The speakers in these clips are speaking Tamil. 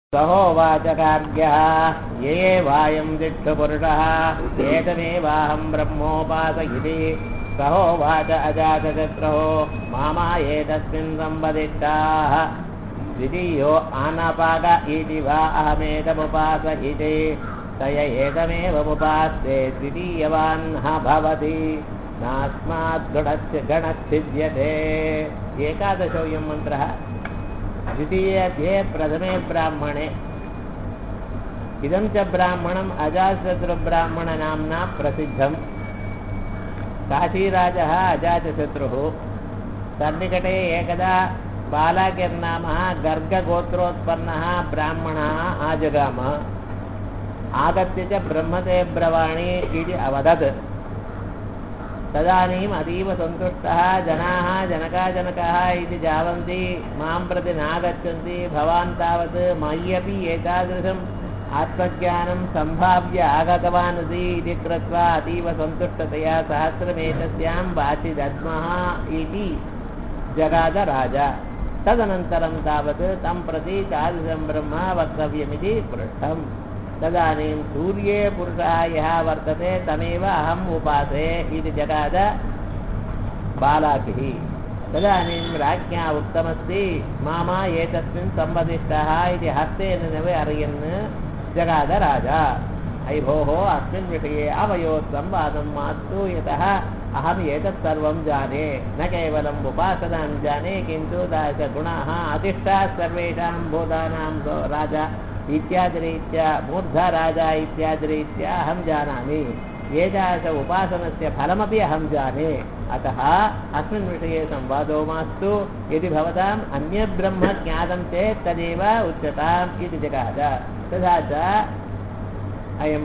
सहोवाचकार्यः ये वायं दिक्षुपुरुषः एतमेवाहं ब्रह्मोपासयिति सहोवाच अजातशत्रुः मामा एतस्मिन् सम्पदिष्टाः द्वितीयो आनपाक इति वा अहमेतमुपास इति तय एतमेवमुपास्ते द्वितीयवान् न भवति नास्मात् गणस्य गणच्छिद्यते एकादशोऽयं मन्त्रः द्वितीये प्रथमे ब्राह्मणे इदं च ब्राह्मणम् अजातशत्रुब्राह्मणनाम्ना प्रसिद्धं काशीराजः अजातशत्रुः तन्निकटे एकदा बालाकिर्नामः गर्गगोत्रोत्पन्नः ब्राह्मणः आजगाम आगत्य च ब्रह्मते ब्रवाणि इति अवदत् तदानीम् अतीव सन्तुष्टः जनाः जनकाजनकाः इति जावन्ति मां प्रति नागच्छन्ति भवान् तावत् मय्यपि एतादृशम् आत्मज्ञानं सम्भाव्य आगतवानसि इति कृत्वा अतीव सन्तुष्टतया सहस्रमेतस्यां वाचि दद्मः इति जगाद राजा तदनन्तरं तावत् तं प्रति तादृशं ब्रह्म वक्तव्यमिति पृष्टम् तदानीं सूर्ये पुरुषः यः वर्तते तमेव अहम् उपासे इति जगाद बालाकिः तदानीं राज्ञा उक्तमस्ति मामा एतस्मिन् सम्बदिष्टः इति हस्तेन नव अर्यन् जगाद राजा अयि भोः अस्मिन् विषये अवयोः संवादं मास्तु यतः अहम् एतत् सर्वं जाने न केवलम् उपासनां जाने किन्तु दशगुणाः अधिष्ठाः सर्वेषां भूतानां राजा इत्यादिरीत्या मूर्धा राजा इत्यादिरीत्या अहं जानामि एतादृश उपासनस्य फलमपि अहं जाने अतः अस्मिन् विषये संवादो मास्तु यदि भवताम् अन्यब्रह्म ज्ञातं चेत् तदेव उच्यताम् इति जगाद तथा च अयं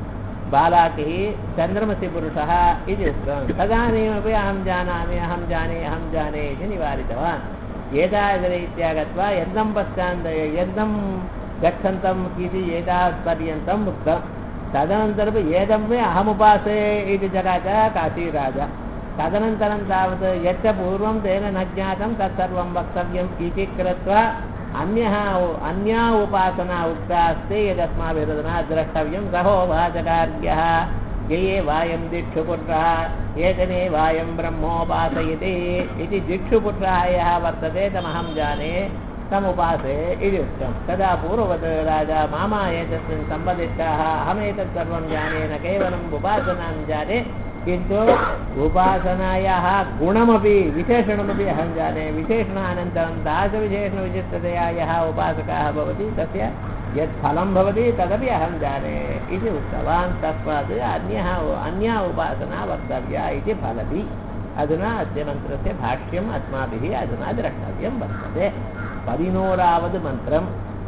बालाकिः चन्द्रमसि पुरुषः इति उक्तवान् तदानीमपि अहं जानामि अहं जाने अहं जाने इति निवारितवान् एतादृशरीत्या गत्वा यन्दं पश्चान् यन्दं गच्छन्तम् इति एतावत्पर्यन्तम् उक्तं तदनन्तरम् एदं मे अहमुपासे इति जगाच काशीराजा तदनन्तरं तावत् यच्च पूर्वं तेन न ज्ञातं तत्सर्वं वक्तव्यम् इति कृत्वा अन्यः अन्या उपासना उक्ता अस्ति यदस्माभिरुदना द्रष्टव्यं सहोभाचकार्यः ये वायं दिक्षुपुत्रः एतने वायं ब्रह्मोपासयति इति दिक्षुपुत्रः यः वर्तते तमहं जाने तमुपासे इति उक्तं तदा पूर्ववत् राजा मामा एतस्मिन् सम्बदिष्टाः अहमेतत् सर्वं जाने न केवलम् उपासनां जाने किन्तु उपासनायाः गुणमपि विशेषणमपि अहं जाने विशेषणानन्तरं तादृशविशेषणविशिष्टतया यः उपासकः भवति तस्य यत् फलं भवति तदपि अहं जाने इति उक्तवान् तस्मात् अन्यः अन्या उपासना वक्तव्या इति फलति अधुना अस्य मन्त्रस्य भाष्यम् अस्माभिः अधुना द्रष्टव्यं वर्तते பதினோராவது மந்திரம்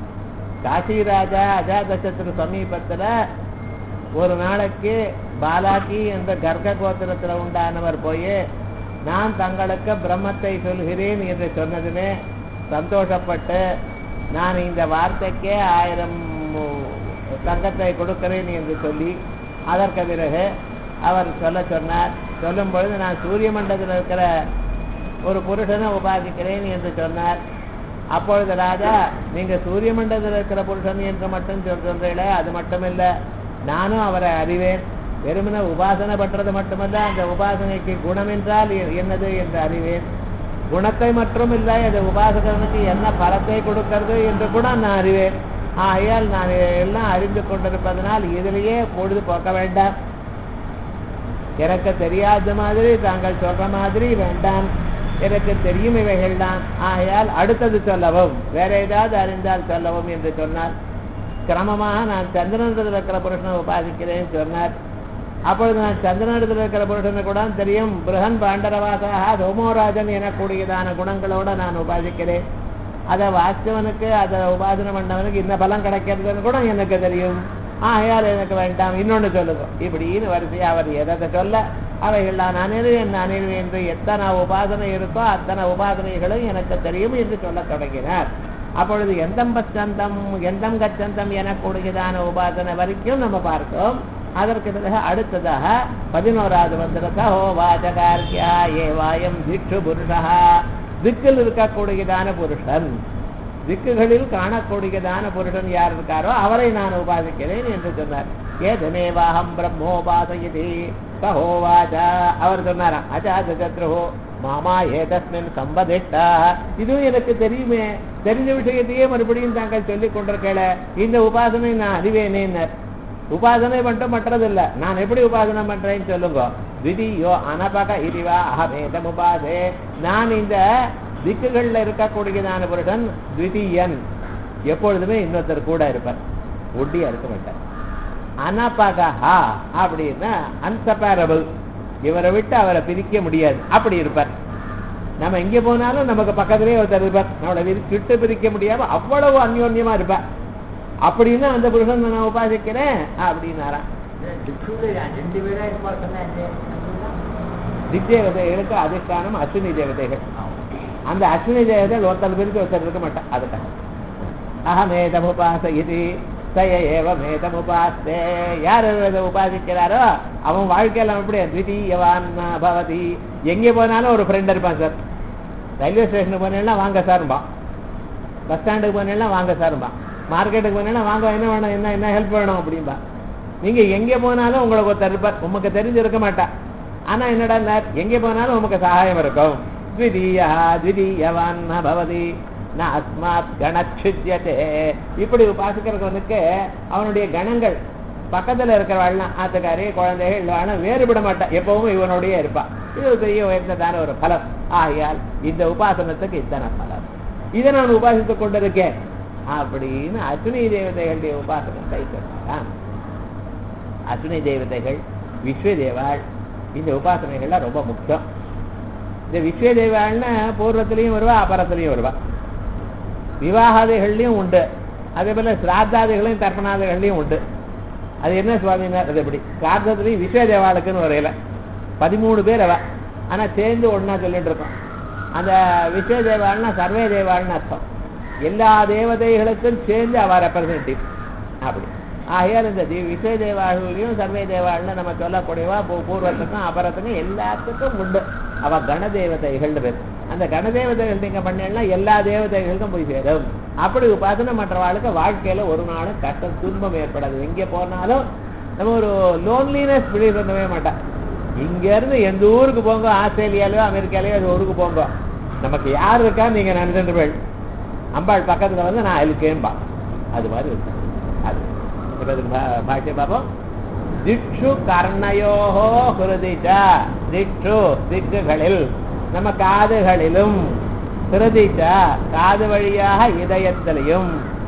காசிராஜா அஜாதசத்ரு சமீபத்தில் ஒரு நாளைக்கு பாலாக்கி என்ற கர்க்க கோத்திரத்தில் உண்டானவர் போய் நான் தங்களுக்கு பிரம்மத்தை சொல்கிறேன் என்று சொன்னதுமே சந்தோஷப்பட்டு நான் இந்த வார்த்தைக்கே ஆயிரம் தங்கத்தை கொடுக்கிறேன் என்று சொல்லி அதற்கு பிறகு அவர் சொல்ல சொன்னார் சொல்லும் பொழுது நான் சூரிய மண்டலத்தில் இருக்கிற ஒரு புருஷனை உபாசிக்கிறேன் என்று சொன்னார் அப்பொழுது ராஜா நீங்க சூரிய மண்டலத்தில் இருக்கிற புருஷன் என்று மட்டும் சொல்றீங்களே அது மட்டுமில்ல நானும் அவரை அறிவேன் வெறுமன உபாசனை பண்றது மட்டுமல்ல அந்த உபாசனைக்கு குணம் என்றால் என்னது என்று அறிவேன் குணத்தை மட்டும் இல்லை அந்த உபாசகனுக்கு என்ன பலத்தை கொடுக்கிறது என்று கூட நான் அறிவேன் ஆகையால் நான் எல்லாம் அறிந்து கொண்டிருப்பதனால் இதிலேயே பொழுது போக்க வேண்டாம் எனக்கு தெரியாத மாதிரி தாங்கள் சொல்ற மாதிரி வேண்டாம் எனக்கு தெரியும் இவைகள் தான் ஆகையால் அடுத்தது சொல்லவும் வேற ஏதாவது அறிந்தால் சொல்லவும் என்று சொன்னார் கிரமமாக நான் சந்திரனிடத்தில் இருக்கிற புருஷனை உபாசிக்கிறேன் சொன்னார் அப்பொழுது நான் சந்திரனிடத்தில் இருக்கிற புருஷனை கூட தெரியும் பிரகன் பாண்டரவாசாக ரோமோராஜன் எனக்கூடியதான குணங்களோட நான் உபாசிக்கிறேன் அதை வாசித்தவனுக்கு அதை உபாசனை பண்ணவனுக்கு இந்த பலம் கிடைக்கிறதுன்னு கூட எனக்கு தெரியும் ஆகையால் எனக்கு வேண்டாம் இன்னொன்று சொல்லுங்க இப்படின்னு வரிசையா அவர் எதை சொல்ல அவைகள் நான் அணிவேன் அணிவேன் என்று எத்தனை உபாசனை இருக்கோ அத்தனை உபாசனைகளும் எனக்கு தெரியும் என்று சொல்ல தொடங்கினார் அப்பொழுது எந்தம் பச்சந்தம் எந்தம் கச்சந்தம் எனக்கூடியதான உபாசனை வரைக்கும் நம்ம பார்த்தோம் அதற்கு பிறகு அடுத்ததாக பதினோராவது மந்திரத்தை ஹோ வாச்சகார்கியா ஏ வாயம் திக்ஷு புருஷா திக்கில் இருக்கக்கூடியதான புருஷன் திக்குகளில் காணக்கூடியதான புருஷன் யார் இருக்காரோ அவரை நான் உபாசிக்கிறேன் என்று சொன்னார் ஏதமேவாகம் பிரம்மோபாசயதி சஹோவாச்சா அவர் சொன்னாராம் அஜாத சத்ருஹோ மாமா ஏதஸ்மின் சம்பதிஷ்டா இதுவும் எனக்கு தெரியுமே தெரிஞ்ச விஷயத்தையே மறுபடியும் தாங்கள் சொல்லிக் கொண்டிருக்கல இந்த உபாசனை நான் அறிவேனேன்னர் உபாசனை மட்டும் மற்றதில்ல நான் எப்படி உபாசனை பண்றேன்னு சொல்லுங்க திதியோ அனபக இதுவா அகமேதம் உபாசே நான் இந்த திக்குகள்ல இருக்கக்கூடியதான புருஷன் திதியன் எப்பொழுதுமே இன்னொருத்தர் கூட இருப்பார் ஒட்டியா இருக்க மாட்டார் அனபகா அப்படின்னா அன்சப்பேரபிள் இவரை விட்டு அவரை பிரிக்க முடியாது அப்படி இருப்பார் நம்ம எங்க போனாலும் நமக்கு பக்கத்திலே ஒருத்தர் இருப்பார் நம்மளை விரி- விட்டு பிரிக்க முடியாம அவ்வளவு அந்யோன்யமா இருப்பார் அப்படின்னு அந்த புருஷன் நான் உபாசிக்கிறேன் அப்படின்னாராம் ரெண்டு பேரா இருப்பா சொன்னாரு தித்தேவதைகளுக்கு அதிஷ்டானம் அஸ்வினி தேவதைகள் அந்த அஸ்வினி தேவதைகள் ஒருத்தர் பிரித்து ஒருத்தர் இருக்க மாட்டான் அதுக்காக அகமேதமுபாச இது சய ஏவ மேதமுபாஸ்தே யார் இதை உபாசிக்கிறாரோ அவன் வாழ்க்கையில் அவன் எப்படி திடீயவான் பவதி எங்கே போனாலும் ஒரு ஃப்ரெண்ட் இருப்பான் சார் ரயில்வே ஸ்டேஷனுக்கு போனேன்னா வாங்க சார்பான் பஸ் ஸ்டாண்டுக்கு போனேன்னா வாங்க சார்பா மார்க்கெட்டுக்கு போனேன்னா வாங்க என்ன வேணும் என்ன என்ன ஹெல்ப் வேணும் அப்படின்பா நீங்க எங்கே போனாலும் உங்களுக்கு ஒருத்தர் இருப்பார் உமக்கு தெரிஞ்சிருக்க மாட்டா ஆனா என்னடா இந்த எங்கே போனாலும் உமக்கு சகாயம் இருக்கும் த்விதீயா த்விதீயவான் ந பவதி ந அஸ்மாத் கணச்சுஜ்யதே இப்படி உபாசிக்கிறவனுக்கு அவனுடைய கணங்கள் பக்கத்துல இருக்கிறவாள்லாம் ஆத்துக்காரி குழந்தைகள் வாழ வேறுபட மாட்டான் எப்பவும் இவனோடயே இருப்பான் இது ஒரு பெரிய உயர்ந்ததான ஒரு பலம் ஆகையால் இந்த உபாசனத்துக்கு இத்தனை பலம் இதை நான் உபாசித்துக் கொண்டிருக்கேன் அப்படின்னு அஸ்வினி தேவதைகளுடைய உபாசனம் கை கட்டான் அஸ்வினி தேவதைகள் விஸ்வதேவாள் இந்த உபாசனைகள்லாம் ரொம்ப முக்கியம் இந்த விஸ்வதேவாள்னா பூர்வத்திலையும் வருவா அபரத்திலையும் வருவா விவாகாதிகள்லையும் உண்டு அதே போல சிராத்தாதிகளையும் தர்ப்பணாதிகள்லையும் உண்டு அது என்ன சுவாமினார் அது எப்படி சிராத்தத்திலையும் விஸ்வதேவாளுக்குன்னு வரையில பதிமூணு பேர் அவ ஆனா சேர்ந்து ஒண்ணா சொல்லிட்டு இருக்கோம் அந்த விஸ்வதேவாள்னா சர்வே தேவாள்னு அர்த்தம் எல்லா தேவதைகளுக்கும் சேர்ந்து அவ ரெப்ரசன்டேட்டிவ் அப்படி ஆகையால் இந்த தி- விஸ்வ தேவாளுலையும் சர்வே தேவாள்னு நம்ம சொல்லக்கூடியவா பூ- பூர்வத்துக்கும் அபரத்துக்கும் எல்லாத்துக்கும் உண்டு அவ கணதேவதைகள்னு பேர் அந்த கணதேவதைகள் நீங்க பண்ணீங்கன்னா எல்லா தேவதைகளுக்கும் போய் சேரும் அப்படி உபாசனை மற்றவாளுக்கு வாழ்க்கையில ஒரு நாளும் கஷ்டம் துன்பம் ஏற்படாது எங்கே போனாலும் நம்ம ஒரு லோன்லினஸ் ஃபீல் பண்ணவே மாட்டோம் இங்க இருந்து எந்த ஊருக்கு போங்க ஆஸ்திரேலியாலயோ அமெரிக்காலயோ ஒரு ஊருக்கு போங்க நமக்கு யார் இருக்கா நீங்க நினைச்சிட்டு போய் அம்பாள் பக்கத்துல வந்து நான் இருக்கேன்பா அது மாதிரி இருக்கு அது இப்ப இதுக்கு பா- பாஷ்யம் பார்ப்போம் திக்ஷு கர்ணயோகோ ஹிருதிச்ச திக்ஷு திக்குகளில் நம்ம காதுகளிலும் ஹிருதிச்ச காது வழியாக இதயத்திலையும்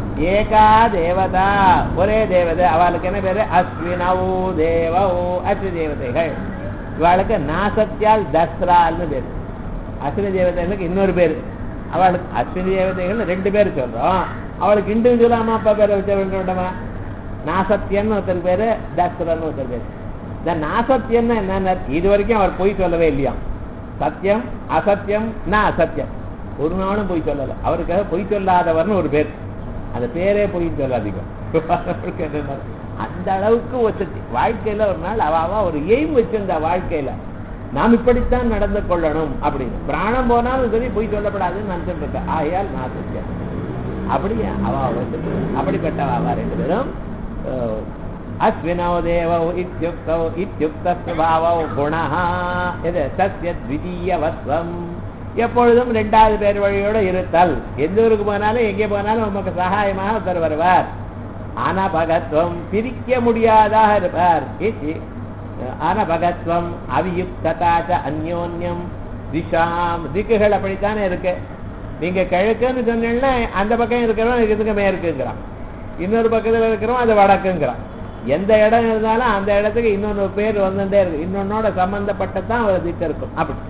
ஏகா தேவதா ஒரே தேவதை அவளுக்கு என்ன பேரு அஸ்வினவு தேவவு அஸ்வி தேவதைகள் இவளுக்கு நாசத்தியால் தஸ்ரால்னு பேரு அஸ்வினி தேவதைகளுக்கு இன்னொரு பேரு அவளுக்கு அஸ்வினி தேவதைகள் ரெண்டு பேர் சொல்றோம் அவளுக்கு இண்டிவிஜுவலா அம்மா அப்பா பேரை வச்ச வேண்டாமா நாசத்தியன்னு ஒருத்தர் பேரு தஸ்ரன்னு ஒருத்தர் பேரு இந்த நாசத்தியன்னு என்னன்னா இது வரைக்கும் அவர் பொய் சொல்லவே இல்லையா சத்தியம் அசத்தியம் நான் அசத்தியம் ஒரு நாளும் பொய் சொல்லல அவருக்காக பொய் சொல்லாதவர்னு ஒரு பேர் அந்த பேரே பொய் சொல்லாதீங்க அவருக்கு என்னன்னா, அந்த அளவுக்கு வசதி வாழ்க்கையில ஒரு நாள் அவ அவ ஒரு எய்ம் வச்சிருந்தா வாழ்க்கையில நாம் இப்படித்தான் நடந்து கொள்ளணும் அப்படின்னு பிராணம் போனாலும் சரி பொய் சொல்லப்படாதுன்னு நினைச்சிட்டு இருக்க ஆகையால் நான் சத்தியம் அப்படியே அவ வசதி அப்படிப்பட்டவ அவ ரெண்டு பேரும் அஹ், அஸ்வினோ தேவோ இத்யுக்தோ இத்யுக்த சுபாவோ குணஹ இது சத்ய த்விதீயவத்வம் எப்பொழுதும் ரெண்டாவது பேர் வழியோட இருத்தல் எந்த ஊருக்கு போனாலும் எங்கே போனாலும் நமக்கு சகாயமாக ஒருத்தர் வருவார் அனபகத்துவம் பிரிக்க முடியாதாக இருப்பார் இது அனபகத்துவம் அவியுக்ததாச்ச அந்யோன்யம் திஷாம் திக்குகள் அப்படித்தானே இருக்கு நீங்க கிழக்குன்னு சொன்னீங்கன்னா அந்த பக்கம் இருக்கிறவன் இதுக்கு மேற்குங்கிறான் இன்னொரு பக்கத்துல இருக்கிறவன் அது வடக்குங்கிறான் எந்த இடம் இருந்தாலும் அந்த இடத்துக்கு இன்னொரு பேர் வந்துட்டே இருக்கு இன்னொன்னோட சம்பந்தப்பட்டதான் ஒரு திக்கு இருக்கும் அப்படி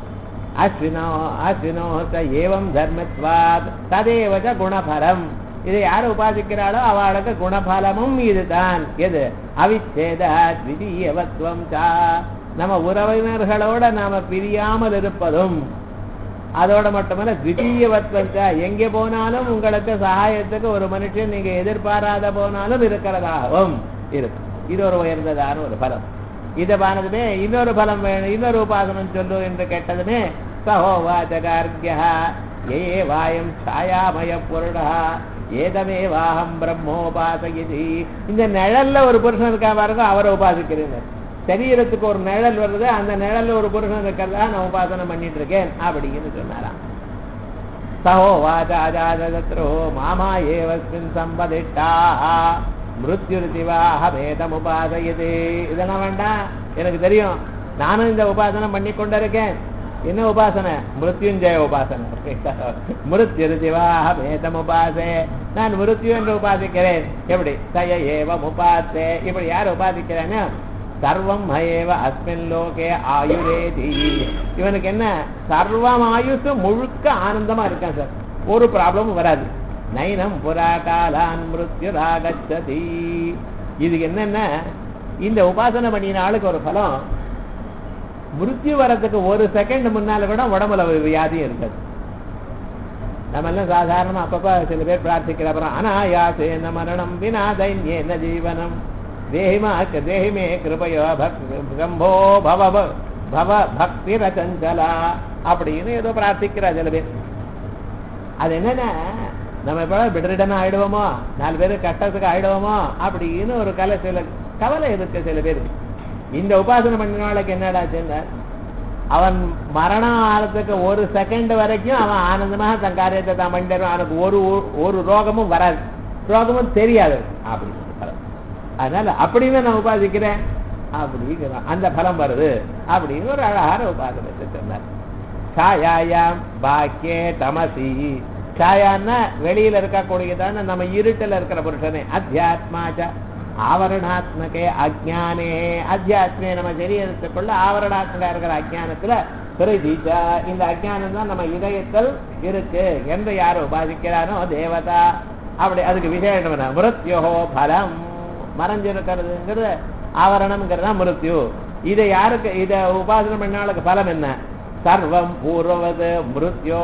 அஸ்வினோ அஸ்வினோ ச ஏவம் தர்மத்வாத் ததேவச்ச குணபலம் இதை யார் உபாசிக்கிறாளோ அவளுக்கு குணபலமும் இதுதான் எது அவிச்சேத த்விதீயவத்வம் சா நம்ம உறவினர்களோட நாம பிரியாமல் இருப்பதும் அதோட மட்டுமல்ல த்விதீயவத்வம் சா எங்கே போனாலும் உங்களுக்கு சகாயத்துக்கு ஒரு மனுஷன் நீங்க எதிர்பாராத போனாலும் இருக்கிறதாகவும் இருக்கு இது ஒரு உயர்ந்ததான ஒரு பலம் இதை பானதுமே இன்னொரு பலம் வேணும் இன்னொரு உபாசனம் சொல்லு என்று கேட்டதுமே சகோவாச்சகார்கியா ஏ வாயம் சாயாமய புருடா ஏதமேவாகம் பிரம்மோபாசகிதி இந்த நிழல்ல ஒரு புருஷன் இருக்கா பாருங்க அவரை உபாசிக்கிறேன் சரீரத்துக்கு ஒரு நிழல் வருது அந்த நிழல்ல ஒரு புருஷன் இருக்கிறதா நான் உபாசனை பண்ணிட்டு இருக்கேன் அப்படின்னு சொன்னாராம் சகோவாச்சாஜாதத்ரோ மாமா ஏவஸ்மின் சம்பதிட்டா மிருத்யுருதிவாக வேதம் உபாசயது இதெல்லாம் வேண்டாம் எனக்கு தெரியும் நானும் இந்த உபாசனை பண்ணி கொண்டிருக்கேன் என்ன உபாசனை மிருத்யுஞ்சய உபாசனை மிருத்யுருதிவாக வேதம் உபாசே நான் மிருத்யு என்று உபாசிக்கிறேன் எப்படி சய ஏவம் உபாசே இப்படி யார் உபாசிக்கிறேன்னு சர்வம் மயேவ அஸ்மின் லோகே ஆயுரேதி இவனுக்கு என்ன சர்வம் ஆயுசு முழுக்க ஆனந்தமா இருக்கான் சார் ஒரு ப்ராப்ளமும் வராது நைனம் புரா காலான் மிருத்யுராகச்சதி இதுக்கு என்னென்ன இந்த உபாசனை பண்ணின ஆளுக்கு ஒரு பலம் மிருத்யு வரத்துக்கு ஒரு செகண்ட் முன்னால கூட உடம்புல ஒரு வியாதியும் இருக்காது நம்ம எல்லாம் சாதாரணமா அப்பப்ப சில பேர் பிரார்த்திக்கிற அப்புறம் அனாயாசேன மரணம் வினா தைன்யேன ஜீவனம் தேஹிமா தேஹிமே கிருபயோ பக் சம்போ பவ ப- பவ பக்தி ரச்சஞ்சலா அப்படின்னு ஏதோ பிரார்த்திக்கிறா சில பேர் அது என்னன்னா நம்ம எப்ப பெட்ரிடன் ஆயிடுவோமோ நாலு பேர் கஷ்டத்துக்கு ஆயிடுவோமோ அப்படின்னு ஒரு கலை சில கவலை இருக்கு சில பேருக்கு இந்த உபாசனை பண்ணினாளுக்கு என்னடா சொன்னார் அவன் மரணம் ஆகிறதுக்கு ஒரு செகண்ட் வரைக்கும் அவன் ஆனந்தமாக தன் காரியத்தை தான் பண்ணிட்டு வருவான். அவனுக்கு ஒரு ஒரு ரோகமும் வராது ரோகமும் தெரியாது அப்படின்னு பலம். அதனால அப்படின்னு நான் உபாசிக்கிறேன் அப்படிங்கிறான் அந்த பலம் வருது அப்படின்னு ஒரு அழகான உபாசனத்தை சொன்னார் சாயாயாம் பாக்கியே தமசி சாயான்னா வெளியில இருக்கக்கூடியதான நம்ம இருட்டில் இருக்கிற புருஷனே அத்தியாத்மாச்ச ஆவரணாத்மகே அஜானே அத்தியாத்மே நம்ம சரீரத்துக்குள்ள ஆவரணாத்மகா இருக்கிற அஜானத்துல பிரதிச்சா இந்த அஜானம் தான் நம்ம இதயத்தில் இருக்கு என்று யார் உபாசிக்கிறானோ தேவதா அப்படி அதுக்கு விசேஷம் என்ன மிருத்யோஹோ பலம் மறைஞ்சிருக்கிறதுங்கிறது ஆவரணம்ங்கிறது தான் மிருத்யு இதை யாருக்கு இதை உபாசனை பண்ணாளுக்கு பலம் என்ன சர்வம் பூர்வது மிருத்யோ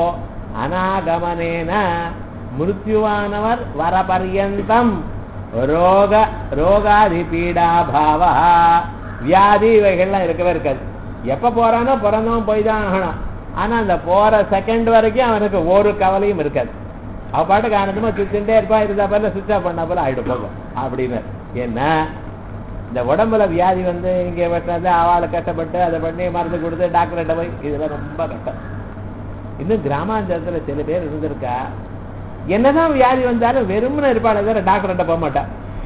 அநாகமனேன மிருத்யுவானவர் வரபர்யந்தம் ரோக ரோகாதி பீடாபாவா வியாதி இவைகள்லாம் இருக்கவே இருக்காது எப்ப போறானோ பிறந்தவன் போய் தான் ஆகணும் ஆனா அந்த போற செகண்ட் வரைக்கும் அவனுக்கு ஒரு கவலையும் இருக்காது அவ பாட்டுக்கு ஆனந்தமா சுத்திட்டே இருப்பா இருந்தா போல சுவிச் ஆஃப் பண்ணா போல ஆயிடும் போகும் அப்படின்னு என்ன இந்த உடம்புல வியாதி வந்து இங்க வெட்டினது அவளை கஷ்டப்பட்டு அதை பண்ணி மருந்து கொடுத்து டாக்டர்கிட்ட போய் இதெல்லாம் ரொம்ப கஷ்டம் இன்னும் கிராமாந்தரத்துல சில பேர் இருந்திருக்கா என்னதான் வியாதி வந்தாலும் வெறுமனே இருப்பாளே தவிர டாக்டர்கிட்ட போக மாட்டா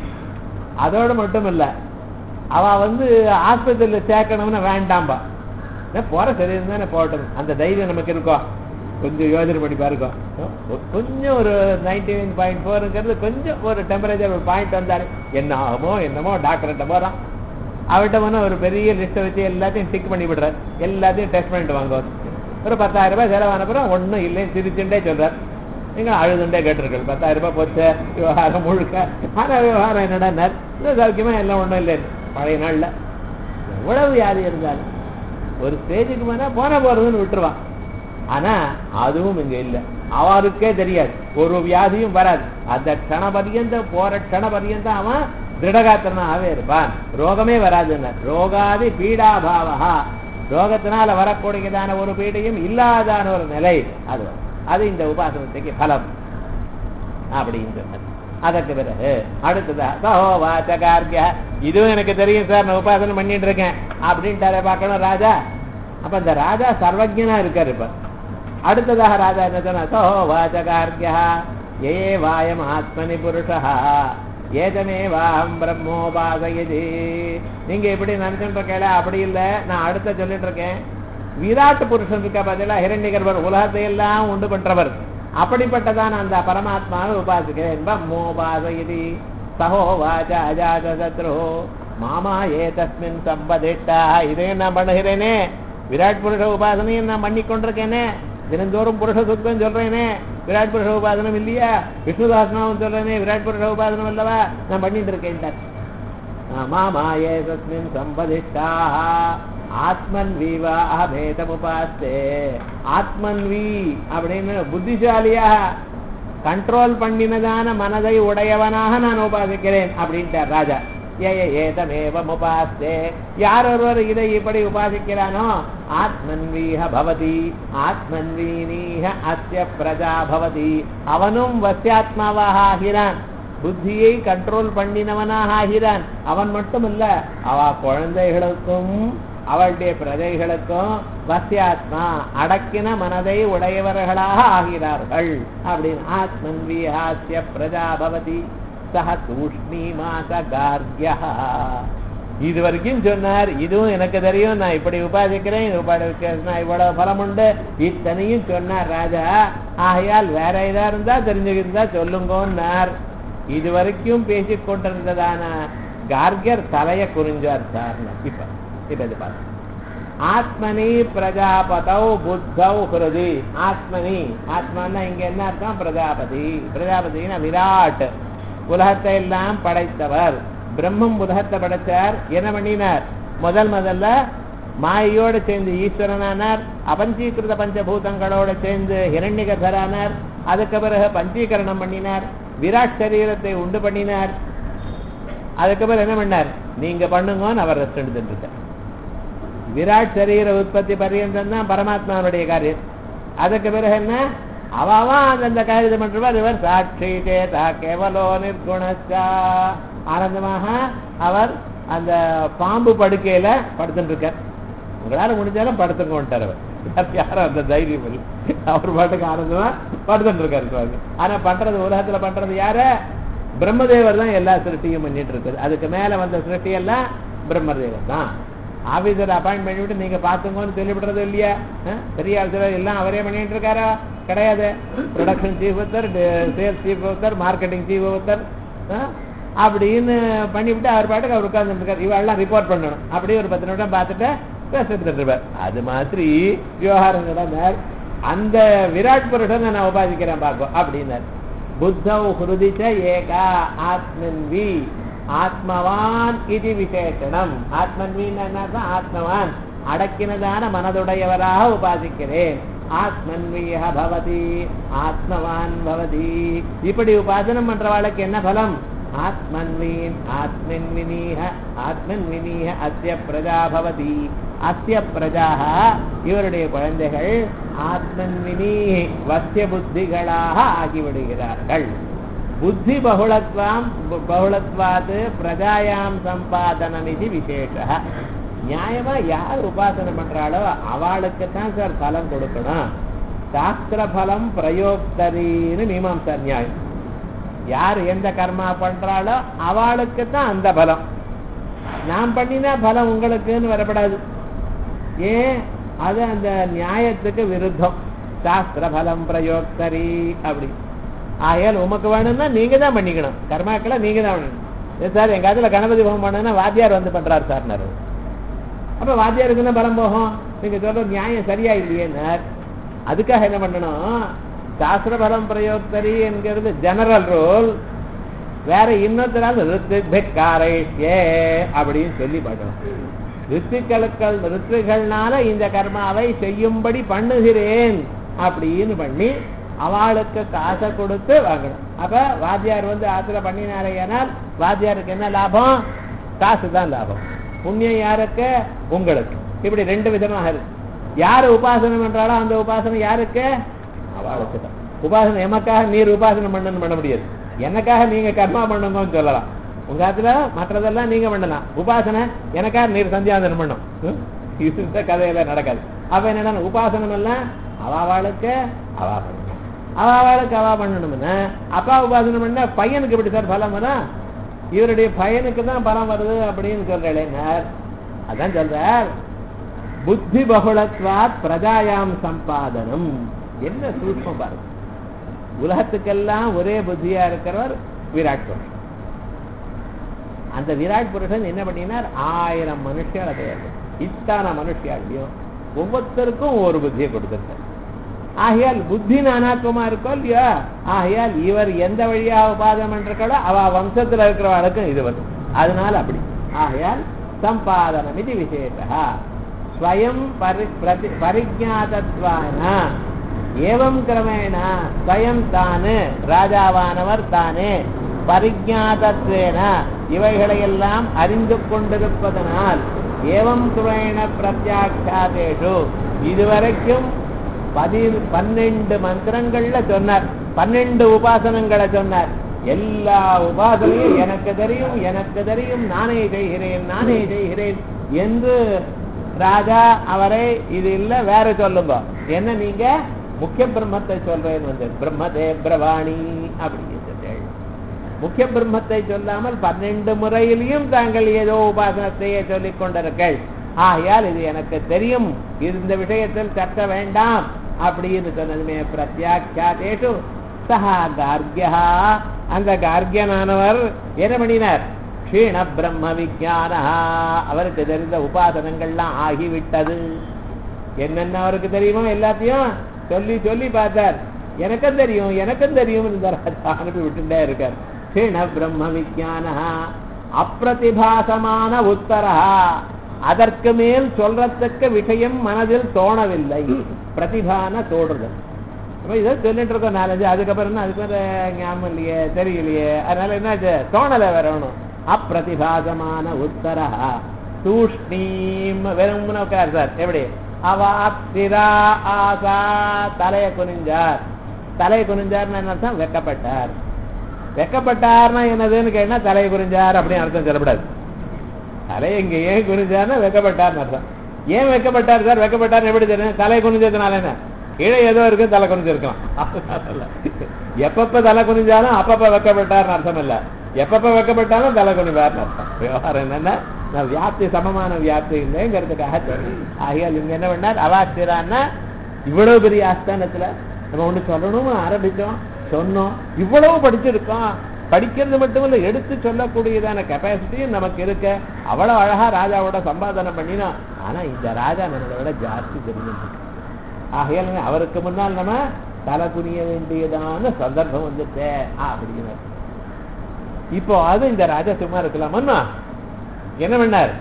அதோட மட்டும் இல்ல அவ வந்து ஆஸ்பத்திரியில சேர்க்கணும்னு வேண்டாம்பா என்ன போற சரி தானே போகட்டும் அந்த தைரியம் நமக்கு இருக்கும் கொஞ்சம் யோசனை பண்ணி பாருங்க கொஞ்சம் ஒரு நைன்டி நைன் பாயிண்ட் ஃபோருங்கிறது கொஞ்சம் ஒரு டெம்பரேச்சர் ஒரு பாயிண்ட் வந்தாரு என்ன ஆகுமோ என்னமோ டாக்டர்கிட்ட போறான் அவர்கிட்ட வந்து ஒரு பெரிய லிஸ்ட்டை வச்சு எல்லாத்தையும் டிக் பண்ணி விடுறார் எல்லாத்தையும் டெஸ்ட் பண்ணிட்டு வாங்குவார் ஒரு பத்தாயிரம் ரூபாய் செலவான அப்புறம் ஒன்றும் இல்லைன்னு சிரிச்சுட்டே சொல்றார் நீங்க அழுதுண்டே கேட்டிருக்கீங்க பத்தாயிரம் ரூபாய் போச்சு விவகாரம் முழுக்க ஆனா விவகாரம் என்னடா இந்த சௌக்கியமா எல்லாம் ஒண்ணும் இல்லை பழைய நாள்ல எவ்வளவு வியாதி இருந்தாலும் ஒரு ஸ்டேஜுக்கு மேல போன போறதுன்னு விட்டுருவான் ஆனா அதுவும் இங்க இல்ல அவருக்கே தெரியாது ஒரு வியாதியும் வராது அந்த க்ஷண பரியந்த போற க்ஷண பரியந்த அவன் திருடகாத்திரனாகவே இருப்பான் ரோகமே வராதுன்னு ரோகாதி பீடாபாவா ரோகத்தினால வரக்கூடியதான ஒரு பீடையும் இல்லாதான ஒரு நிலை அது வரும். அது இந்த உபாசனத்துக்கு பலம் அப்படின்னு சொன்னது அதற்கு பிறகு அடுத்ததா சஹோ வாச்சகார்கிய இதுவும் எனக்கு தெரியும் சார் நான் உபாசனை பண்ணிட்டு இருக்கேன் அப்படின்ட்டாரே பார்க்கணும் ராஜா அப்ப இந்த ராஜா சர்வஜனா இருக்காரு இப்ப அடுத்ததாக ராஜா என்ன சொன்னா சஹோ வாச்சகார்கியா ஏ வாயம் ஆத்மனி புருஷா ஏதமே வாம் பிரம்மோபாசயதி நீங்க இப்படி நினைச்சுட்டு இருக்கல அப்படி இல்ல நான் அடுத்த சொல்லிட்டு இருக்கேன் விராட் புருஷன் இருக்க பதிலா ஹிரண்யகர்வர் உலகத்தை எல்லாம் உண்டு பண்றவர் அப்படிப்பட்டதான் அந்த பரமாத்மாவை உபாசிக்கிறேன் பிரம்மோபாசயதி சகோவாச்ச அஜாத சத்ரு மாமா ஏ தஸ்மின் சம்பதிட்டா இதையும் நான் பண்ணுகிறேனே விராட் புருஷ உபாசனையும் நான் பண்ணி கொண்டிருக்கேனே தினந்தோறும் புருஷ சுத்தம் சொல்றேனே விராட் புருஷ உபாசனம் இல்லையா விஷ்ணுதாசனம் சொல்றேனே விராட் புருஷ உபாசனம் அல்லவா நான் பண்ணிட்டு இருக்கேன் மாமாயே தஸ்மின் சம்பதிஷ்டா ஆத்மன்வீவா அபேதமுபாஸ்தே ஆத்மன்வி அப்படின்னு புத்திசாலியா கண்ட்ரோல் பண்ணினதான மனதை உடையவனாக நான் உபாசிக்கிறேன் அப்படின்ட்டார் ராஜா ஏய ஏதமேவம் உபாஸ்தே யார் ஒருவர் இதை இப்படி உபாசிக்கிறானோ ஆத்மன்வீக பவதி ஆத்மன்வீனீக அஸ்ய பிரஜா பவதி அவனும் வசியாத்மாவாக ஆகிறான் புத்தியை கண்ட்ரோல் பண்ணினவனாக ஆகிறான் அவன் மட்டுமல்ல அவ குழந்தைகளுக்கும் அவளுடைய பிரஜைகளுக்கும் வசியாத்மா அடக்கின மனதை உடையவர்களாக ஆகிறார்கள் அப்படின்னு ஆத்மன் விஹாசிய பிரஜா பவதி சக தூஷ்ணி மாச கார்கியா இது வரைக்கும் சொன்னார் இதுவும் எனக்கு தெரியும் நான் இப்படி உபாதிக்கிறேன் இது உபாதிக்கிறேன் நான் இவ்வளவு பலம் உண்டு இத்தனையும் சொன்னார் ராஜா ஆகையால் வேற இதா இருந்தா தெரிஞ்சுக்கிருந்தா சொல்லுங்கன்னார் இது வரைக்கும் பேசிக் கொண்டிருந்ததான கார்கர் தலைய குறிஞ்சார் சார் இப்ப இப்ப இது பாருங்க ஆத்மனி பிரஜாபதௌ புத்தௌ ஹிருதி ஆத்மனி ஆத்மான்னா இங்க என்ன அர்த்தம் பிரஜாபதி பிரஜாபதினா விராட் உலகத்தை எல்லாம் படைத்தவர் பிரம்மம் உலகத்தை படைச்சார் என்ன பண்ணினார் முதல் முதல்ல மாயோடு சேர்ந்து ஈஸ்வரனானார் அபஞ்சீகிருத பஞ்சபூதங்களோட சேர்ந்து ஹிரண்யகதரானார் அதுக்கு பிறகு பஞ்சீகரணம் பண்ணினார் விராட் சரீரத்தை உண்டு பண்ணினார் அதுக்கு பிறகு என்ன பண்ணார் நீங்க பண்ணுங்கன்னு அவர் ரெஸ்ட் எடுத்துட்டு இருக்கார் விராட் சரீர உற்பத்தி பரியந்தம் தான் பரமாத்மாவுடைய காரியம் அதுக்கு பிறகு என்ன அவாவா அந்த காரியத்தை பண்றவர் இவர் சாட்சி சேதா கேவலோ நிர்குணச்சா ஆனந்தமாக அவர் அந்த பாம்பு படுக்கையில படுத்துட்டு இருக்கார் உங்களால முடிஞ்சாலும் படுத்துக்கோன்ட்டார் அவர் யாரும் அந்த தைரியம் இல்லை அவர் பாட்டுக்கு ஆனந்தமா படுத்துட்டு இருக்காரு சுவாமி ஆனா பண்றது உலகத்துல பண்றது யாரு பிரம்மதேவர் தான் எல்லா சிருஷ்டியும் பண்ணிட்டு இருக்குது அதுக்கு மேல வந்த சிருஷ்டி எல்லாம் பிரம்மதேவர் தான் ஆபீசர் அப்பாயின்ட் பண்ணி விட்டு நீங்க பாத்துங்கன்னு சொல்லிவிடுறது இல்லையா பெரிய ஆஃபீஸர் எல்லாம் அவரே பண்ணிட்டு இருக்காரா கிடையாது ப்ரொடக்ஷன் சீஃப் ஒருத்தர் சேல்ஸ் சீஃப் ஒருத்தர் மார்க்கெட்டிங் சீஃப் ஒருத்தர் அப்படின்னு பண்ணிவிட்டு அவர் பாட்டுக்கு அவர் உட்கார்ந்துருக்காரு இவெல்லாம் ரிப்போர்ட் பண்ணணும் அப்படியே ஒரு பத்து நிமிடம் பார்த்துட்டு பேசிட்டு இருப்பார் அது மாதிரி விவகாரம் நடந்தார் அந்த விராட் புருஷனை நான் உபாதிக்கிறேன் பார்க்கும் அப்படின்னார் புத்தௌ ஹிருதிச்ச ஏகா ஆத்மன்வி ஆத்மவான் இது விசேஷனம் ஆத்மன்வின்னு என்ன ஆத்மவான் அடக்கினதான மனதுடையவராக உபாசிக்கிறேன் ஆத்மன்விய பவதி ஆத்மவான் பவதி இப்படி உபாசனம் பண்றவாளுக்கு என்ன பலம் ஆத்மன்வீன் ஆத்மன்வினீக ஆத்மன்வினீக அஸ்ய பிரஜா பவதி அஸ்ய பிரஜாக இவருடைய குழந்தைகள் ஆத்மன்வினி வசிய புத்திகளாக ஆகிவிடுகிறார்கள் புத்தி பகுளத்வாம் பகுளத்வாது பிரஜாயாம் சம்பாதனம் இது விசேஷ நியாயமா யார் உபாசனை பண்றாளோ அவளுக்கு தான் சார் பலம் கொடுக்கணும் சாஸ்திர பலம் பிரயோக்தரின்னு மீமாம்சா நியாயம் யார் எந்த கர்மா பண்றாளோ அவளுக்கு தான் அந்த பலம் நான் பண்ணினா பலம் உங்களுக்குன்னு வரப்படாது ஏன் அது அந்த நியாயத்துக்கு விருத்தம் சாஸ்திர பலம் பிரயோக்தரி அப்படி ஆகையால் உமக்கு வேணும்னா நீங்க தான் பண்ணிக்கணும் கர்மாக்களை நீங்க தான் பண்ணணும் சார் எங்க அதுல கணபதி ஹோமம் பண்ணனா வாத்தியார் வந்து பண்றாரு சார் அப்ப வாத்தியாருக்கு என்ன பலம் போகும் நீங்க சொல்ற நியாயம் சரியா இல்லையேன்னார் அதுக்காக என்ன பண்ணணும் சாஸ்திர பலம் பிரயோக்தரி என்கிறது ஜெனரல் ரூல் வேற இன்னொருத்தரால் ரித்துக்காரேஷ்யே அப்படின்னு சொல்லி பார்க்கணும் ரித்துக்களுக்கள் ரித்துகள்னால இந்த கர்மாவை செய்யும்படி பண்ணுகிறேன் அப்படின்னு பண்ணி அவளுக்கு காசை கொடுத்து வாங்கணும் அப்ப வாத்தியார் வந்து ஆத்துல பண்ணினாரையானால் வாத்தியாருக்கு என்ன லாபம் காசு தான் லாபம் புண்ணியம் யாருக்கு உங்களுக்கு இப்படி ரெண்டு விதமாக இருக்கு யாரு உபாசனை பண்றாளோ அந்த உபாசனை யாருக்கு அவளுக்கு தான் உபாசனை எமக்காக நீர் உபாசனை பண்ணணும் பண்ண முடியாது எனக்காக நீங்க கர்மா பண்ணுங்கன்னு சொல்லலாம் உங்க ஆத்துல மற்றதெல்லாம் நீங்க பண்ணலாம் உபாசனை எனக்காக நீர் சந்தியாதனம் பண்ணும் இந்த கதையில நடக்காது அப்ப என்னன்னா உபாசனம் எல்லாம் அவாவாளுக்கு அவா பண்ணணும் அவாவாளுக்கு அவா பண்ணணும்னா அப்பா உபாசனம் பண்ண பையனுக்கு எப்படி சார் பலம் வரும் இவருடைய பையனுக்கு தான் பலம் வருது அப்படின்னு சொல்றேன் அதான் சொல்றார் புத்தி பகுளத்வாத் பிரஜாயாம் சம்பாதனம் என்ன சூட்சம் பாருங்க உலகத்துக்கெல்லாம் ஒரே புத்தியா இருக்கிறவர் விராட் புருஷன் அந்த விராட் புருஷன் என்ன பண்ணினார் ஆயிரம் மனுஷியால தயார் இத்தனை மனுஷியாலையும் ஒவ்வொருத்தருக்கும் ஒரு புத்தியை கொடுத்திருக்கார் ஆகையால் புத்தி நானாத்வமா இருக்கோ இல்லையா ஆகையால் இவர் எந்த வழியா உபாதம் பண்றாளோ அவ வம்சத்துல இருக்கிறவளுக்கும் இது வரும் அதனால அப்படி ஆகையால் சம்பாதனம் இது விசேஷா ஸ்வயம் பரி பிரதி பரிஜாதத்வான ஏவம் கிரமேண ஸ்வயம் தானு ராஜாவானவர் தானே பரிஜாதத்வேன இவைகளையெல்லாம் அறிந்து கொண்டிருப்பதனால் ஏவம் துறையின பிரத்யாட்சாதேஷு இதுவரைக்கும் பதி பன்னெண்டு மந்திரங்கள்ல சொன்னார் பன்னெண்டு உபாசனங்களை சொன்னார் எல்லா உபாசனையும் எனக்கு தெரியும் எனக்கு தெரியும் நானே செய்கிறேன் நானே செய்கிறேன் என்று ராஜா அவரை இது இல்ல வேற சொல்லுங்க என்ன நீங்க முக்கிய பிரம்மத்தை சொல்றேன் வந்து பிரம்மதே பிரவாணி அப்படின்னு முக்கிய பிரம்மத்தை சொல்லாமல் பன்னெண்டு முறையிலையும் தாங்கள் ஏதோ உபாசனத்தையே சொல்லிக் கொண்டிருக்கள் ஆகையால் இது எனக்கு தெரியும் இந்த விஷயத்தில் கற்க வேண்டாம் அப்படின்னு சொன்னதுமே பிரத்யாட்சாதேஷு சஹா கார்கியா அந்த கார்கியனானவர் என்ன பண்ணினார் க்ஷீண பிரம்ம விஜான அவருக்கு தெரிந்த உபாசனங்கள்லாம் ஆகிவிட்டது என்னென்ன அவருக்கு தெரியுமோ எல்லாத்தையும் சொல்லி சொல்லி பார்த்தார் எனக்கும் தெரியும் எனக்கும் தெரியும் இந்த ராஜா அனுப்பி விட்டுட்டே இருக்கார் க்ஷீண பிரம்ம விஜான அப்பிரதிபாசமான உத்தரா அதற்கு மேல் சொல்றதுக்கு விஷயம் மனதில் தோணவில்லை பிரதிபான தோடுறது அப்ப இதை சொல்லிட்டு இருக்கோம் நாலஞ்சு அதுக்கப்புறம் என்ன அதுக்கு மேல ஞாபகம் இல்லையே தெரியலையே அதனால என்னாச்சு தோணலை வரணும் அப்பிரதிபாசமான உத்தரா தூஷ்ணீம் வெறும் உட்கார் சார் எப்படி அவாப்திரா ஆசா தலைய குனிஞ்சார் தலையை குனிஞ்சார்னு என்ன அர்த்தம் வெக்கப்பட்டார் வெக்கப்பட்டார்னா என்னதுன்னு கேட்டா தலையை குறிஞ்சார் அப்படின்னு அர்த்தம் சொல்லப்படாது தலை இங்க ஏன் குறிஞ்சார்னா வெக்கப்பட்டார்னு அர்த்தம் ஏன் வெக்கப்பட்டார் சார் வெக்கப்பட்டார் எப்படி தெரியும் தலை குனிஞ்சதுனால என்ன கீழே ஏதோ இருக்கு தலை குனிஞ்சிருக்கலாம் எப்பப்ப தலை குனிஞ்சாலும் அப்பப்ப வெக்கப்பட்டார்னு அர்த்தம் இல்ல எப்பப்ப வெக்கப்பட்டாலும் தலை குனிவார்னு அர்த்தம் விவகாரம் என்னன்னா நான் வியாப்தி சமமான வியாப்தி இல்லைங்கிறதுக்காக சொல்றேன் ஆகையால் இங்க என்ன பண்ணார் அவாஸ்திரான்னா இவ்வளவு பெரிய ஆஸ்தானத்துல நம்ம ஒண்ணு சொல்லணும்னு ஆரம்பிச்சோம் சொன்னோம் இவ்வளவு படிச்சிருக்கோம் படிக்கிறது மட்டும் இல்ல எடுத்து சொல்லக்கூடியதான கெப்பாசிட்டியும் நமக்கு இருக்க அவ்வளவு அழகா ராஜாவோட சம்பாதனை பண்ணினோம் ஆனா இந்த ராஜா நம்மளை விட ஜாஸ்தி தெரிஞ்சிருக்கு ஆகையால அவருக்கு முன்னால் நம்ம தலை குனிய வேண்டியதான சந்தர்ப்பம் வந்துட்டே அப்படின்னு இப்போ அது இந்த ராஜா சும்மா இருக்கலாமன்னா என்ன பண்ணார்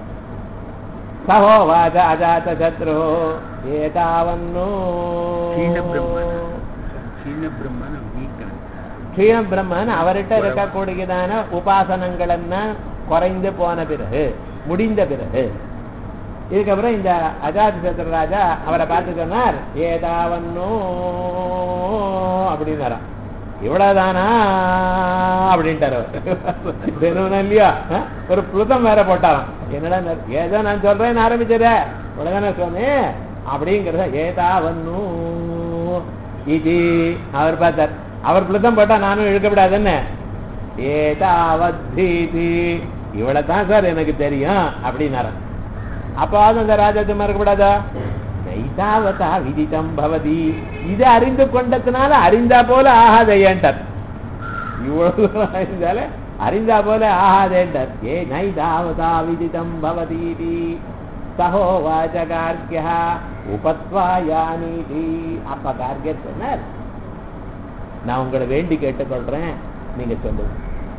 சகோவாஜ அஜாத சத்ரு ஏதாவன்னோ க்ஷீண பிரம்மன் க்ஷீண பிரம்மன் வீக்கன் க்ஷீண பிரம்மன் அவர்கிட்ட இருக்கக்கூடியதான உபாசனங்களನ್ನ குறைந்து போன பிறகு முடிந்த பிறகு இதுக்கப்புறம் இந்த அஜாதி சத்ரு ராஜா அவரை பார்த்து சொன்னார் ஏதாவன்னோ அப்படின்னாராம் இவ்வளவுதானா அப்படின்ட்டார் அவர் தினம் இல்லையா அஹ்? ஒரு புழுத்தம் வேற போட்டாராம் என்னடா இந்த- ஏதோ நான் சொல்றேன்னு ஆரம்பிச்சத உடனே சொன்னேன் அப்படிங்கிறத ஏதாவன்னு இது அவர் பார்த்தார் அவர் புழுத்தம் போட்டா நானும் இழுக்கப்படாதுன்னு ஏதாவத்தீதி இவ்வளவு தான் சார் எனக்கு தெரியும் அப்படின்னாராம் அப்பாவது அந்த ராஜாத்து மறக்கப்படாதா நைதாவதா விதிதம் பவதி இது அறிந்து கொண்டதுனால அறிந்தா போல ஆகாதையன்றார் இவ்வளவு தூரம் அறிந்தாலே அறிந்தா போல ஆகாதேன்றார் ஏ நைதாவதா விதிதம் பவதீதி சகோவாச்ச கார்கியா உபத்வாயானீதி அப்ப கார்கியர் சொன்னார் நான் உங்களை வேண்டி கேட்டுக்கொள்றேன் நீங்க சொல்லுங்க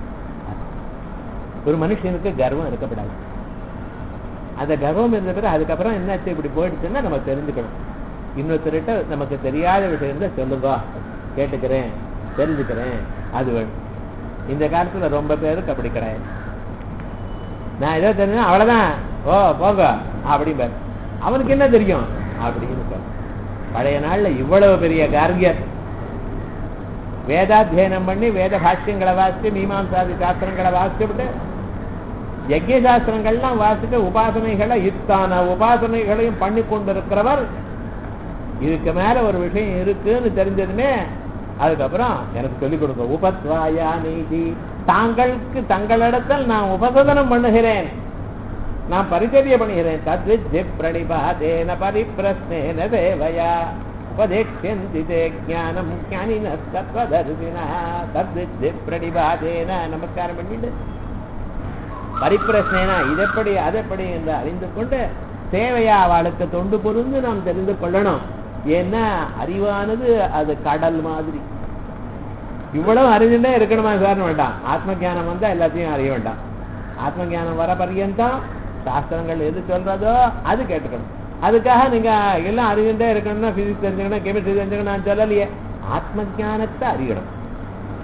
ஒரு மனுஷனுக்கு கர்வம் இருக்கப்படாது அந்த கர்வம் இருந்த பிறகு அதுக்கப்புறம் என்னாச்சு இப்படி போயிடுச்சுன்னா நம்ம தெரிஞ்சுக்கணும் இன்னொருத்தர்கிட்ட நமக்கு தெரியாத விஷயம் இருந்தா சொல்லுங்க கேட்டுக்கிறேன் தெரிஞ்சுக்கிறேன் அது வேணும் இந்த காலத்துல ரொம்ப பேருக்கு அப்படி கிடையாது நான் ஏதோ தெரிஞ்சா அவ்வளவுதான் ஓ போங்க அப்படிம்பார் அவனுக்கு என்ன தெரியும் அப்படின்னு சொல்ல பழைய நாள்ல இவ்வளவு பெரிய கார்கியர் வேதாத்தியனம் பண்ணி வேத பாஷ்யங்களை வாசிச்சு மீமாம்சாதி சாஸ்திரங்களை வாசிச்சுவிட்டு யஜ்ய சாஸ்திரங்கள்லாம் வாசிக்க உபாசனைகளை இத்தான உபாசனைகளையும் பண்ணி கொண்டிருக்கிறவர் இதுக்கு மேல ஒரு விஷயம் இருக்குன்னு தெரிஞ்சதுமே அதுக்கப்புறம் எனக்கு சொல்லிக் கொடுங்க உபத்வாயா நீதி தாங்களுக்கு தங்களிடத்தில் நான் உபசதனம் பண்ணுகிறேன் நான் பரிச்சரிய பண்ணுகிறேன் தத்வித்ய பிரணிபாதேன பரிப்பிரஸ்னேன தேவயா உபதேக்ஷந்தி தே ஞானம் ஞானின தத்வதர்சினா தத்வித்ய பிரணிபாதேன நமஸ்காரம் பண்ணிட்டு பரிப்பிரஸ்னேனா இதெப்படி அதெப்படி என்று அறிந்து கொண்டு தேவையா அவளுக்கு தொண்டு புரிந்து நாம் தெரிந்து கொள்ளணும் ஏன்னா அறிவானது அது கடல் மாதிரி இவ்வளவு அறிஞ்சுட்டே இருக்கணுமா சார்னு வேண்டாம் ஆத்ம ஞானம் வந்தா எல்லாத்தையும் அறிய வேண்டாம் ஆத்ம ஞானம் வர பர்யந்தம் சாஸ்திரங்கள் எது சொல்றதோ அது கேட்டுக்கணும் அதுக்காக நீங்க எல்லாம் அறிஞ்சுட்டே இருக்கணும்னா பிசிக்ஸ் தெரிஞ்சுக்கணும் கெமிஸ்ட்ரி தெரிஞ்சுக்கணும் நான் சொல்லலையே ஆத்ம ஞானத்தை அறியணும்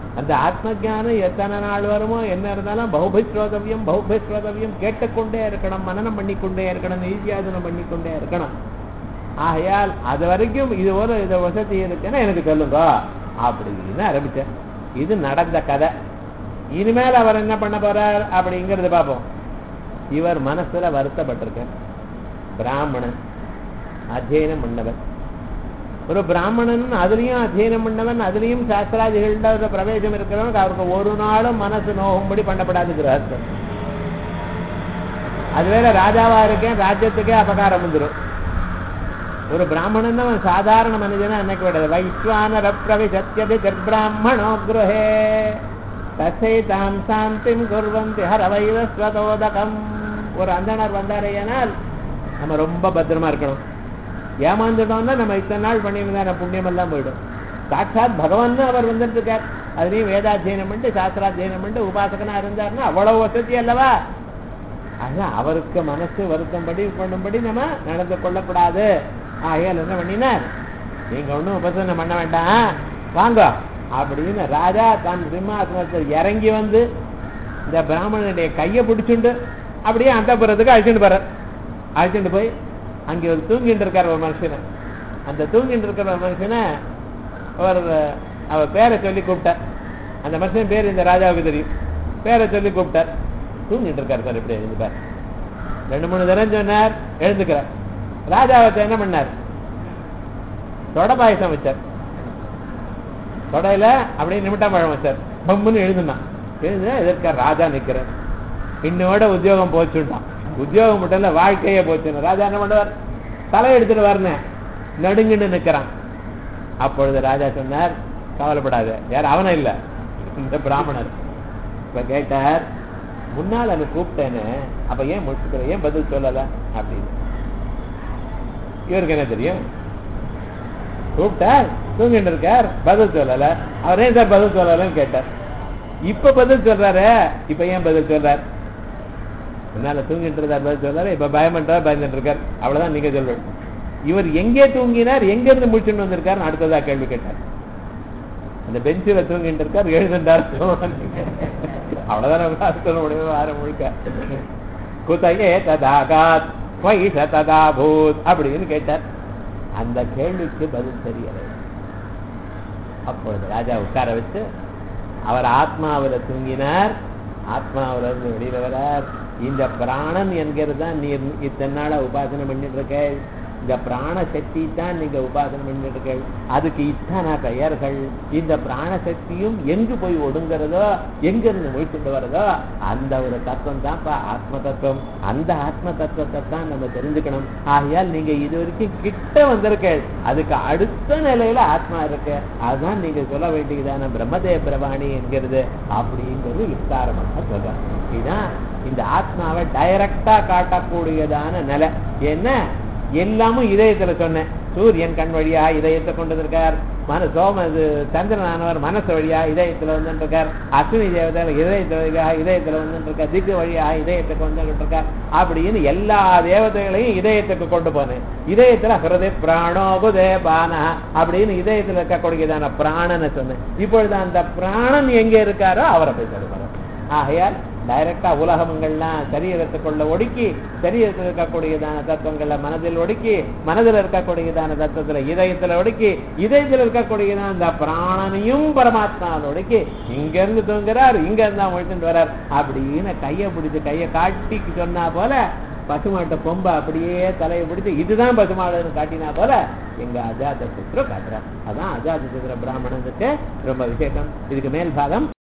அந்த ஆத்ம ஞானம் எத்தனை நாள் வருமோ என்ன இருந்தாலும் பௌபிஸ்ரோதவியம் பௌபிஸ்ரோதவியம் கேட்டுக்கொண்டே இருக்கணும் மனனம் பண்ணிக்கொண்டே இருக்கணும் நிதியாதனம் பண்ணிக்கொண்டே இருக்கணும் ஆகையால் அது வரைக்கும் இது ஒரு இது வசதி இருக்குன்னா எனக்கு சொல்லுங்க அப்படின்னு ஆரம்பிச்சேன் இது நடந்த கதை இனிமேல் அவர் என்ன பண்ண போறார் அப்படிங்கறது பார்ப்போம் இவர் மனசுல வருத்தப்பட்டிருக்கார் பிராமணன் அத்தியனம் பண்ணவர் ஒரு பிராமணன் அதுலயும் அத்தியனம் பண்ணவன் அதுலயும் சாஸ்திராதிகள்ட ஒரு பிரவேசம் இருக்கிறவனுக்கு அவருக்கு ஒரு நாளும் மனசு நோகும்படி பண்ணப்படாது கிரகஸ்தன் அது வேற ராஜாவா இருக்கேன் ராஜ்யத்துக்கே அபகாரம் வந்துடும் ஒரு பிராமணன் அவன் சாதாரண மனிதனா அன்னைக்கு விடாது வைஸ்வானர பிரவிசத்தியது பிராமணோ குருஹே தசைதாம் சாந்திம் குர்வந்தி ஹர வைவஸ்வதோதகம் ஒரு அந்தனர் வந்தாரேயானால் நம்ம ரொம்ப பத்திரமா இருக்கணும் ஏமாந்துட்டோம்னா நம்ம இத்தனை நாள் பண்ணியிருந்தா புண்ணியம் எல்லாம் போயிடும் சாட்சாத் பகவான் அவர் வந்துட்டு இருக்கார் அதுலயும் வேதாத்தியனம் பண்ணிட்டு சாஸ்திராத்தியனம் பண்ணிட்டு உபாசகனா இருந்தாருன்னா அவ்வளவு வசதி அல்லவா அதான் அவருக்கு மனசு வருத்தம்படி பண்ணும்படி நம்ம நடந்து கொள்ளக்கூடாது ஆகையால் என்ன பண்ணினார் நீங்க ஒண்ணும் உபசனை பண்ண வேண்டாம் வாங்க அப்படின்னு ராஜா தன் சிம்மாசனத்தில் இறங்கி வந்து இந்த பிராமணனுடைய கையை பிடிச்சுண்டு அப்படியே அந்த புறத்துக்கு அழைச்சிட்டு போறார் அழைச்சிட்டு போய் அங்கே ஒரு தூங்கிட்டு இருக்கார் ஒரு மனுஷனை அந்த தூங்கிட்டு இருக்கிற ஒரு மனுஷனை அவர் அவர் பேரை சொல்லி கூப்பிட்டார் அந்த மனுஷன் பேர் இந்த ராஜாவுக்கு தெரியும் பேரை சொல்லி கூப்பிட்டார் தூங்கிட்டு இருக்கார் சார் இப்படி எழுந்துப்பார் ரெண்டு மூணு தரம் சொன்னார் எழுந்துக்கிறார் ராஜாவத்தை என்ன பண்ணார் தொட பாயசம் வச்சார் தொடையில அப்படியே நிமிட்டம் பழம் வச்சார் பம்முன்னு எழுதுனான் எழுதுனா எதிர்க்க ராஜா நிக்கிறார் இன்னோட உத்தியோகம் போச்சுட்டான் உத்தியோகம் மட்டும் இல்ல வாழ்க்கையே போச்சுன்னு ராஜா என்ன பண்ணுவார் தலை எடுத்துட்டு வரனேன் நடுங்குன்னு நிக்கிறான் அப்பொழுது ராஜா சொன்னார் கவலைப்படாத யார் அவனும் இல்ல இந்த பிராமணர் இப்ப கேட்டார் முன்னால் அதை கூப்பிட்டேன்னு அப்ப ஏன் முடிச்சுக்கிற ஏன் பதில் சொல்லல அப்படின்னு இவருக்கு என்ன தெரியும் கூப்பிட்டார் தூங்கிட்டு இருக்கார் பதில் சொல்லல அவர் ஏன் சார் பதில் சொல்லலன்னு கேட்டார் இப்ப பதில் சொல்றாரு இப்ப ஏன் பதில் சொல்றார் முன்னால தூங்கிட்டு இருந்தார் பதில் சொல்றாரு இப்ப பயமன்றார் பயந்துட்டு இருக்கார் அவ்வளவுதான் நீங்க சொல்றது இவர் எங்கே தூங்கினார் எங்க இருந்து முடிச்சுட்டு வந்திருக்காரு அடுத்ததா கேள்வி கேட்டார் அந்த பெஞ்சில தூங்கிட்டு இருக்கார் எழுதுண்டார் அவ்வளவுதான் சொல்ல முடியும் வார முழுக்க குதையே ததாகாத் வைச ததாபூத் அப்படின்னு கேட்டார் அந்த கேள்விக்கு பதில் தெரியலை அப்பொழுது ராஜா உட்கார வச்சு அவர் ஆத்மாவில தூங்கினார் ஆத்மாவில இருந்து வெளியில வரார் இந்த பிராணன் என்கிறது தான் நீர் இத்தனை நாளா உபாசனை பண்ணிட்டு இருக்க இந்த பிராண சக்தி தான் நீங்க உபாசனை பண்ணிட்டு இருக்க அதுக்கு இத்தனை பெயர்கள் இந்த பிராண சக்தியும் எங்கு போய் ஒடுங்கிறதோ எங்க இருந்து முடிச்சுட்டு வரதோ அந்த ஒரு தத்துவம் தான்ப்பா ஆத்ம தத்துவம் அந்த ஆத்ம தத்துவத்தை தான் நம்ம தெரிஞ்சுக்கணும் ஆகையால் நீங்க இது வரைக்கும் கிட்ட வந்திருக்க அதுக்கு அடுத்த நிலையில ஆத்மா இருக்கு அதுதான் நீங்க சொல்ல வேண்டியதான பிரம்மதே பிரபாணி என்கிறது அப்படிங்கிறது விஸ்தாரமாக சொல்றேன் இதுதான் இந்த ஆத்மாவை டைரக்டா காட்டக்கூடியதான நிலை என்ன எல்லாமும் இதயத்துல சொன்னேன் சூரியன் கண் வழியா இதயத்தை கொண்டு வந்திருக்கார் மன சோம இது சந்திரனானவர் மனசு வழியா இதயத்துல வந்துட்டு இருக்கார் அஸ்வினி தேவதை இதயத்துல வழியாக இதயத்துல வந்துட்டு இருக்கார் திக்கு வழியாக இதயத்துக்கு வந்துட்டு இருக்கார் அப்படின்னு எல்லா தேவதைகளையும் இதயத்துக்கு கொண்டு போனேன் இதயத்துல ஹிருதய பிராணோகுதே பான அப்படின்னு இதயத்துல இருக்கக்கூடியதான பிராணனை சொன்னேன் இப்பொழுது அந்த பிராணன் எங்க இருக்காரோ அவரை போய் சொல்லுவார் ஆகையால் டைரக்டா உலகங்கள்லாம் சரீரத்துக்குள்ள ஒடுக்கி சரீரத்தில் இருக்கக்கூடியதான தத்துவங்களை மனதில் ஒடுக்கி மனதில் இருக்கக்கூடியதான தத்துவத்துல இதயத்துல ஒடுக்கி இதயத்தில் இருக்கக்கூடியதான அந்த பிராணனையும் பரமாத்மாவில் ஒடுக்கி இங்க இருந்து தூங்குறார் இங்க இருந்தா முழிச்சுட்டு வர்றார் அப்படின்னு கையை பிடிச்சு கையை காட்டி சொன்னா போல பசுமாட்ட பொம்பை அப்படியே தலையை பிடிச்சு இதுதான் பசுமாடுன்னு காட்டினா போல எங்க அஜாத சித்திரம் காட்டுறார் அதான் அஜாத சித்திர பிராமணனுக்கு ரொம்ப விசேஷம் இதுக்கு மேல் பாகம்